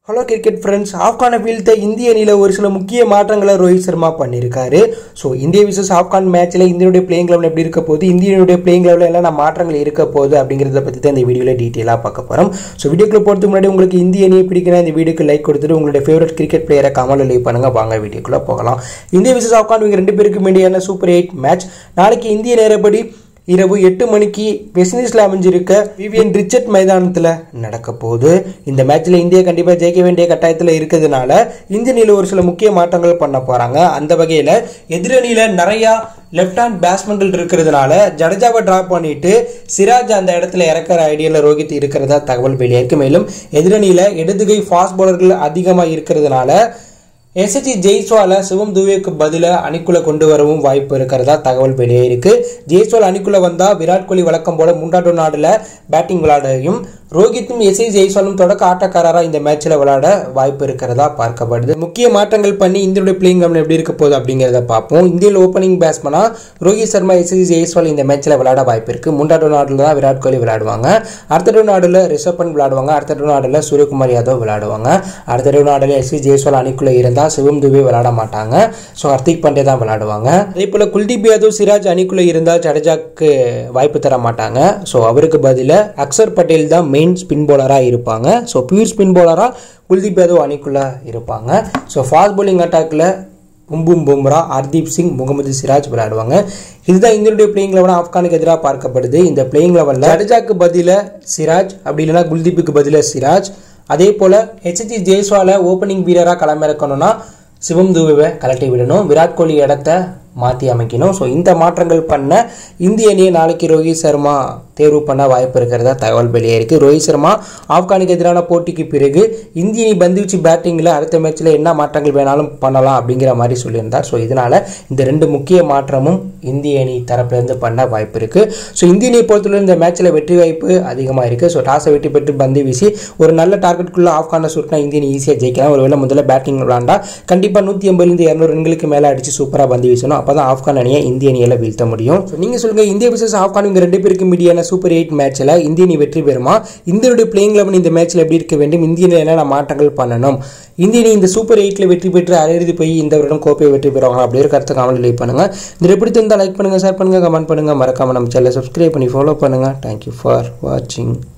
hello cricket friends ஆப்கானை வீழ்த்த இந்திய அணியில் ஒரு சில முக்கிய மாற்றங்களை ரோஹித் சர்மா பண்ணியிருக்காரு ஸோ இந்திய விசஸ் ஆப்கான் மேட்ச்சில் இந்தியனுடைய பிளேயிங் லெவல் எப்படி இருக்க போகுது இந்தியனுடைய பிளேயிங் லெவலில் என்னென்ன மாற்றங்கள் இருக்க போகுது அப்படிங்கிறத பற்றி தான் இந்த வீடியோவில் டீட்டெயிலாக பார்க்க போகிறோம் ஸோ வீடியோக்குள்ள போகிறதுக்கு முன்னாடி உங்களுக்கு இந்திய அணியை பிடிக்கிற இந்த வீடியோக்கு லைக் கொடுத்துட்டு உங்களுடைய ஃபேவரட் கிரிக்கெட் பிளேயரை கமல் லைக் பண்ணுங்க வாங்க வீடியோக்குள்ளே போகலாம் இந்திய விசஸ் ஆப்கான் இவங்க ரெண்டு பேருக்கு வேண்டியான சூப்பர் எயிட் மேட்ச் நாளைக்கு இந்திய நேரப்படி இரவு எட்டு மணிக்கு வெஸ்டிண்டீஸில் அமைஞ்சிருக்க விவியன் ரிச்சர்ட் மைதானத்தில் நடக்க போகுது இந்த மேட்ச்சில் இந்தியா கண்டிப்பாக ஜெயிக்க வேண்டிய கட்டாயத்தில் இருக்கிறதுனால இந்திய அணியில் ஒரு சில முக்கிய மாற்றங்கள் பண்ண போகிறாங்க அந்த வகையில் எதிரணியில் நிறையா லெஃப்ட் ஹேண்ட் பேட்ஸ்மேன்கள் இருக்கிறதுனால ஜடேஜாவை ட்ராப் பண்ணிட்டு சிராஜ் அந்த இடத்துல இறக்குற ஐடியாவில் ரோஹித் இருக்கிறதா தகவல் வெளியாயிருக்கு மேலும் எதிரணியில் இடதுகை ஃபாஸ்ட் பவுலர்கள் அதிகமாக இருக்கிறதுனால எஸ்எச்சி ஜெய்ஸ்வாலை சிவம் துவேக்கு பதிலாக அணிக்குள்ள கொண்டு வரவும் வாய்ப்பு இருக்கிறதா தகவல் வெளியே இருக்கு ஜெய்ஸ்வால் அணிக்குள்ள வந்தால் விராட் கோலி வழக்கம் போல மூன்றாவது நாடுல பேட்டிங் விளையாடையும் ரோஹித்தும் எஸ்ஐ ஜெய்ஸ்வாலும் தொடக்க ஆட்டக்காரராக இந்த மேட்ச்சில் விளையாட வாய்ப்பு இருக்கிறதா பார்க்கப்படுது முக்கிய மாற்றங்கள் பண்ணி இந்தியோட பிளேயிங் லெவல் எப்படி இருக்க போகுது அப்படிங்கிறத பார்ப்போம் இந்தியில் ஓப்பனிங் பேட்ஸ்மனா ரோஹித் சர்மா எஸ்ஐ ஜெய்ஸ்வால் இந்த மேட்ச்சில் விளையாட வாய்ப்பு இருக்கு மூன்றாவது நாடுல தான் விராட் கோலி விளையாடுவாங்க அடுத்த நாடுல ரிஷப் பண்ட் விளையாடுவாங்க அடுத்த நாடுல சூரியகுமார் யாதவ் விளையாடுவாங்க அடுத்த நாடுல எஸ்ஐ ஜெய்ஸ்வால் அணிக்குள்ள இருந்தால் சிவம் துபே விளையாட மாட்டாங்க ஸோ ஹர்திக் பாண்டே தான் விளையாடுவாங்க அதே போல் குல்தீப் யாதவ் சிராஜ் அணிக்குள்ள இருந்தால் ஜடேஜாக்கு வாய்ப்பு தர மாட்டாங்க ஸோ அவருக்கு பதிலாக அக்சர் பட்டேல் தான் மெயின் ஸ்பின் பவுலராக இருப்பாங்க ஸோ பியூர் ஸ்பின் பவுலராக குல்தீப் யாதவ் அணிக்குள்ள இருப்பாங்க ஸோ ஃபாஸ்ட் bowling அட்டாக்ல பும்பும் பும்ரா ஹர்தீப் சிங் முகமது சிராஜ் விளையாடுவாங்க இதுதான் இந்தியனுடைய பிளேயிங் லெவல் ஆப்கானுக்கு எதிராக பார்க்கப்படுது இந்த பிளேயிங் லெவலில் ஜடேஜாக்கு பதிலாக சிராஜ் அப்படி இல்லைன்னா குல்தீப்புக்கு பதிலாக சிராஜ் அதே போல் ஹெச்டி ஜெய்ஸ்வாலை ஓப்பனிங் வீரராக களமிறக்கணும்னா சிவம் துபேவை கலட்டி விடணும் விராட் கோலி இடத்த மாற்றி அமைக்கணும் ஸோ இந்த மாற்றங்கள் பண்ண இந்திய அணியை நாளைக்கு ரோஹித் சர்மா தேர்வு பண்ண வாய்ப்பு இருக்கிறதா தகவல் வெளியே இருக்குது ரோஹித் சர்மா ஆப்கானுக்கு எதிரான போட்டிக்கு பிறகு இந்திய அணி பந்து வச்சு பேட்டிங்கில் அடுத்த மேட்ச்சில் என்ன மாற்றங்கள் வேணாலும் பண்ணலாம் அப்படிங்கிற மாதிரி சொல்லியிருந்தார் ஸோ இதனால் இந்த ரெண்டு முக்கிய மாற்றமும் இந்திய அணி தரப்பிலிருந்து பண்ண வாய்ப்பு இருக்குது ஸோ இந்திய அணியை பொறுத்தவரை இந்த மேட்ச்சில் வெற்றி வாய்ப்பு அதிகமாக இருக்குது ஸோ டாஸை வெற்றி பெற்று பந்து வீசி ஒரு நல்ல டார்கெட்டுக்குள்ளே ஆப்கானை சுட்டினா இந்திய அணி ஈஸியாக ஜெயிக்கலாம் ஒருவேளை முதல்ல பேட்டிங் விளாண்டா கண்டிப்பாக நூற்றி ஐம்பதுலேருந்து இரநூறு ரன்களுக்கு மேலே அடித்து சூப்பராக பந்து வீசணும் அப்போ தான் ஆப்கான் அணியை இந்திய அணியில் வீழ்த்த முடியும் ஸோ நீங்கள் சொல்லுங்கள் இந்திய விசஸ் ஆப்கான் இவங்க ரெண்டு பேருக்கு மீடியான சூப்பர் எயிட் மேட்ச்சில் இந்திய அணி வெற்றி பெறுமா இந்தியனுடைய பிளேயிங் லெவன் இந்த மேட்ச்சில் எப்படி இருக்க வேண்டும் இந்திய அணியில் என்னென்ன மாற்றங்கள் பண்ணணும் இந்திய அணி இந்த சூப்பர் எயிட்டில் வெற்றி பெற்று அரையிறுதி போய் இந்த வருடம் கோப்பையை வெற்றி பெறுவாங்க அப்படி ஒரு கருத்தை கமெண்ட் லைக் பண்ணுங்கள் இந்த பிடித்திருந்தால் லைக் பண்ணுங்கள் ஷேர் பண்ணுங்கள் கமெண்ட் பண்ணுங்கள் மறக்காமல் நம்ம சேனலை சப்ஸ்கிரைப் பண்ணி ஃபாலோ பண்ணுங்கள் தேங்க்யூ ஃபார் வாட்சிங்